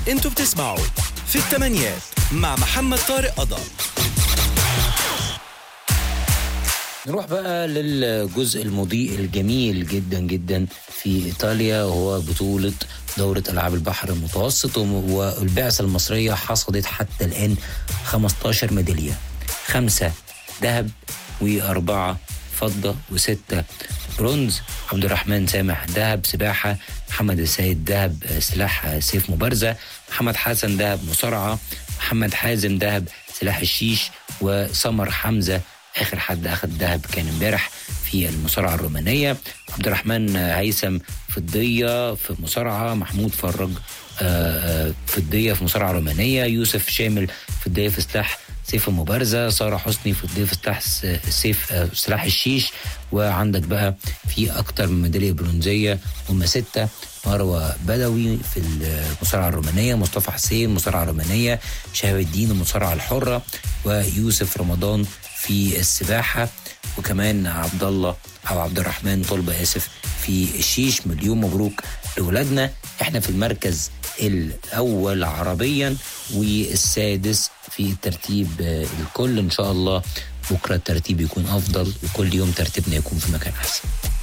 انتوا بتسمعوا في الثمانيات مع محمد طارق قضا نروح بقى للجزء المضيء الجميل جدا جدا في ايطاليا وهو بطوله دوره العاب البحر المتوسط والبعثه المصريه حصدت حتى الان 15 ميداليه خمسه ذهب واربعه فضه وسته برونز عبد الرحمن سامح ذهب سباحه محمد السيد ذهب سلاح سيف مبارزه محمد حسن ذهب مصارعه محمد حازم ذهب سلاح الشيش وسمر حمزه اخر حد اخذ ذهب كان امبارح في المصارعه الرومانيه عبد الرحمن هيثم فضيه في مصارعه محمود فرج فضيه في مصارعه رومانيه يوسف شامل فضيه في سلاح سيف المبارزه ساره حسني فضيه في سلاح سيف سلاح الشيش وعندك بقى في اكتر من ميداليه برونزيه هم سته مروه بدوي في المصارعه الرومانيه مصطفى حسين مصارعه رومانيه شهاب الدين المصارعه الحره ويوسف رمضان في السباحه وكمان عبد الله او عبد الرحمن طلبه اسف في الشيش مليون مبروك لاولادنا احنا في المركز الاول عربيا والسادس في الترتيب الكل ان شاء الله بكره الترتيب يكون افضل وكل يوم ترتيبنا يكون في مكان احسن